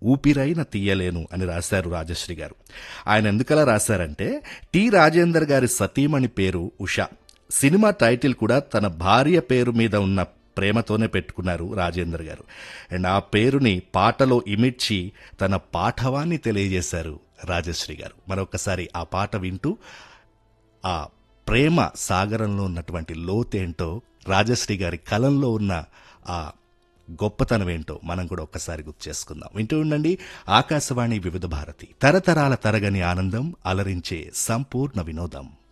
ఊపిరైన తీయలేను అని రాశారు రాజశ్రీ గారు ఆయన ఎందుకలా రాశారంటే టి రాజేందర్ గారి సతీమణి పేరు ఉషా సినిమా టైటిల్ కూడా తన భార్య పేరు మీద ఉన్న ప్రేమతోనే పెట్టుకున్నారు రాజేందర్ గారు అండ్ ఆ పేరుని పాటలో ఇమిడ్చి తన పాఠవాన్ని తెలియజేశారు రాజశ్రీ గారు మరొకసారి ఆ పాట వింటూ ఆ ప్రేమ సాగరంలో ఉన్నటువంటి లోతేంటో రాజశ్రీ గారి కలంలో ఉన్న ఆ గొప్పతనం ఏంటో మనం కూడా ఒక్కసారి గుర్తు చేసుకుందాం వింటూ ఉండండి ఆకాశవాణి వివిధ భారతి తరతరాల తరగని ఆనందం అలరించే సంపూర్ణ వినోదం